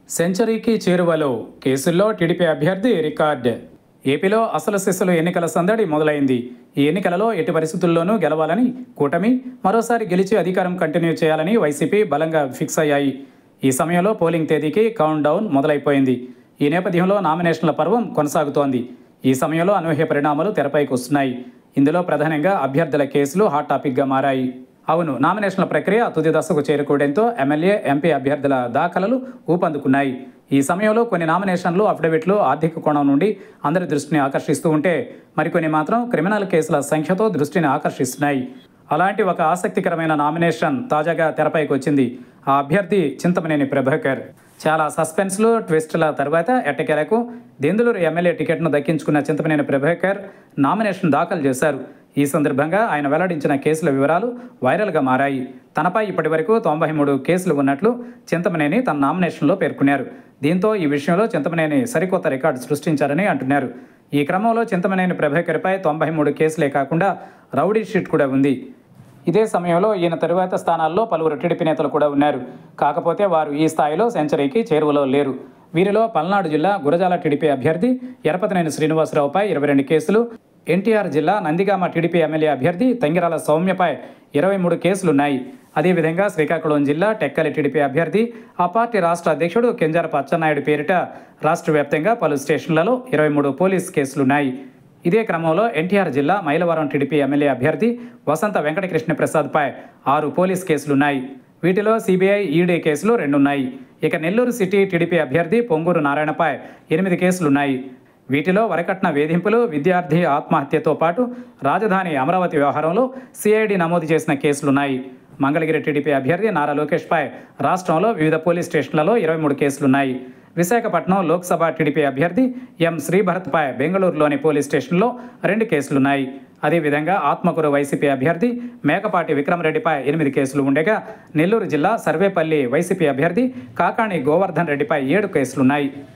సెంచరీకి చేరువలో కేసుల్లో టీడీపీ అభ్యర్థి రికార్డ్ ఏపీలో అసలు సిసలు ఎన్నికల సందడి మొదలైంది ఈ ఎన్నికలలో ఎట్టి పరిస్థితుల్లోనూ గెలవాలని కూటమి మరోసారి గెలిచి అధికారం కంటిన్యూ చేయాలని వైసీపీ బలంగా ఫిక్స్ అయ్యాయి ఈ సమయంలో పోలింగ్ తేదీకి కౌంట్ డౌన్ మొదలైపోయింది ఈ నేపథ్యంలో నామినేషన్ల పర్వం కొనసాగుతోంది ఈ సమయంలో అనూహ్య పరిణామాలు తెరపైకి వస్తున్నాయి ఇందులో ప్రధానంగా అభ్యర్థుల కేసులు హాట్ టాపిక్గా మారాయి అవును నామినేషన్ల ప్రక్రియ తుది దశకు చేరుకోవడంతో ఎమ్మెల్యే ఎంపీ అభ్యర్థుల దాఖలు ఊపందుకున్నాయి ఈ సమయంలో కొన్ని నామినేషన్లు అఫిడవిట్లు ఆర్థిక కోణం నుండి అందరి దృష్టిని ఆకర్షిస్తూ ఉంటే మరికొన్ని మాత్రం క్రిమినల్ కేసుల సంఖ్యతో దృష్టిని ఆకర్షిస్తున్నాయి అలాంటి ఒక ఆసక్తికరమైన నామినేషన్ తాజాగా తెరపైకి వచ్చింది ఆ అభ్యర్థి చింతమనేని ప్రభాకర్ చాలా సస్పెన్స్లు ట్విస్టుల తర్వాత ఎట్టకేలకు దెందులూరు ఎమ్మెల్యే టికెట్ను దక్కించుకున్న చింతమనేని ప్రభాకర్ నామినేషన్ దాఖలు చేశారు ఈ సందర్భంగా ఆయన వెల్లడించిన కేసుల వివరాలు వైరల్గా మారాయి తనపై ఇప్పటివరకు తొంభై మూడు కేసులు ఉన్నట్లు చింతమనేని తన నామినేషన్లో పేర్కొన్నారు దీంతో ఈ విషయంలో చింతమనేని సరికొత్త రికార్డు సృష్టించారని అంటున్నారు ఈ క్రమంలో చింతమనేని ప్రభాకర్పై తొంభై మూడు కేసులే కాకుండా రౌడీ షీట్ కూడా ఉంది ఇదే సమయంలో ఈయన తరువాత స్థానాల్లో పలువురు టీడీపీ నేతలు కూడా ఉన్నారు కాకపోతే వారు ఈ స్థాయిలో సెంచరీకి చేరువలో లేరు వీరిలో పల్నాడు జిల్లా గురజాల టీడీపీ అభ్యర్థి ఎరపతినేని శ్రీనివాసరావుపై ఇరవై రెండు కేసులు ఎన్టీఆర్ జిల్లా నందిగామ టీడీపీ ఎమ్మెల్యే అభ్యర్థి తంగిరాల సౌమ్యపై ఇరవై మూడు కేసులున్నాయి అదేవిధంగా శ్రీకాకుళం జిల్లా టెక్కలి టీడీపీ అభ్యర్థి ఆ పార్టీ రాష్ట్ర అధ్యక్షుడు కెంజారపు అచ్చెన్నాయుడు పేరిట రాష్ట్ర వ్యాప్తంగా పలు స్టేషన్లలో ఇరవై మూడు పోలీస్ కేసులున్నాయి ఇదే క్రమంలో ఎన్టీఆర్ జిల్లా మైలవరం టీడీపీ ఎమ్మెల్యే అభ్యర్థి వసంత వెంకటకృష్ణ ప్రసాద్పై ఆరు పోలీస్ కేసులున్నాయి వీటిలో సిబిఐ ఈడీ కేసులు రెండున్నాయి ఇక నెల్లూరు సిటీ టీడీపీ అభ్యర్థి పొంగూరు నారాయణపై ఎనిమిది కేసులున్నాయి వీటిలో వరకట్న వేధింపులు విద్యార్థి ఆత్మహత్యతో పాటు రాజధాని అమరావతి వ్యవహారంలో సిఐడి నమోదు చేసిన కేసులున్నాయి మంగళగిరి టీడీపీ అభ్యర్థి నారా లోకేష్పై రాష్ట్రంలో వివిధ పోలీస్ స్టేషన్లలో ఇరవై మూడు కేసులున్నాయి విశాఖపట్నం లోక్సభ టీడీపీ అభ్యర్థి ఎం శ్రీభరత్పై బెంగళూరులోని పోలీస్ స్టేషన్లో రెండు కేసులున్నాయి అదేవిధంగా ఆత్మకూరు వైసీపీ అభ్యర్థి మేకపాటి విక్రమరెడ్డిపై ఎనిమిది కేసులు ఉండగా నెల్లూరు జిల్లా సర్వేపల్లి వైసీపీ అభ్యర్థి కాకాణి గోవర్ధన్ రెడ్డిపై ఏడు కేసులున్నాయి